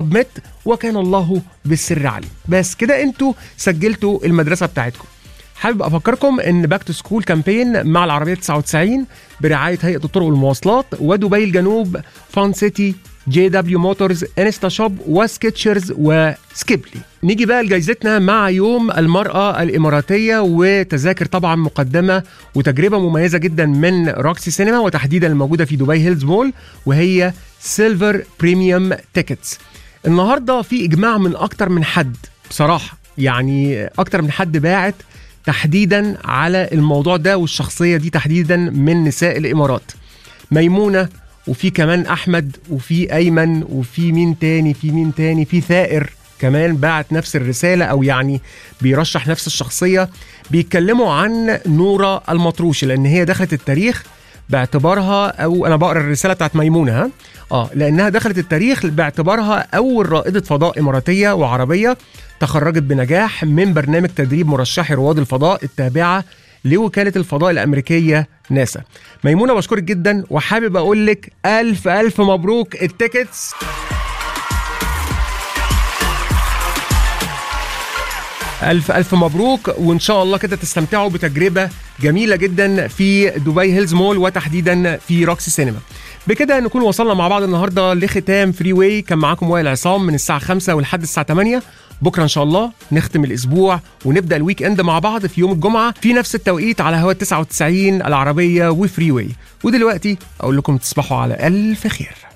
سبميت وكان الله بالسر عليم بس كده انتوا سجلتوا المدرسه بتاعتكم حابب افكركم ان باك تو سكول كامبين مع العربيه 99 برعايه هيئه الطرق والمواصلات ودبي الجنوب فان سيتي جي دبليو موتورز انستا شوب وسكتشرز وسكيبلي نيجي بقى لجائزتنا مع يوم المرأة الإماراتية وتذاكر طبعا مقدمة وتجربة مميزة جدا من روكسي سينما وتحديدا الموجودة في دبي هيلز مول وهي سيلفر بريميوم تيكتس النهاردة في إجماع من أكتر من حد بصراحة يعني أكتر من حد باعت تحديدا على الموضوع ده والشخصية دي تحديدا من نساء الإمارات ميمونة وفي كمان أحمد وفي أيمن وفي مين تاني في مين تاني في ثائر كمان بعت نفس الرسالة أو يعني بيرشح نفس الشخصية بيتكلموا عن نورة المطروشي لأن هي دخلت التاريخ باعتبارها او انا بقرا الرساله بتاعت ميمونه ها اه لانها دخلت التاريخ باعتبارها اول رائده فضاء اماراتيه وعربيه تخرجت بنجاح من برنامج تدريب مرشحي رواد الفضاء التابعه لوكاله الفضاء الامريكيه ناسا ميمونه بشكرك جدا وحابب اقول لك الف الف مبروك التيكتس ألف ألف مبروك وإن شاء الله كده تستمتعوا بتجربة جميلة جدا في دبي هيلز مول وتحديدا في روكسي سينما بكده نكون وصلنا مع بعض النهارده لختام فري واي كان معاكم وائل عصام من الساعة 5 ولحد الساعة 8 بكره ان شاء الله نختم الاسبوع ونبدا الويك اند مع بعض في يوم الجمعه في نفس التوقيت على هوا 99 العربيه وفري واي ودلوقتي اقول لكم تصبحوا على الف خير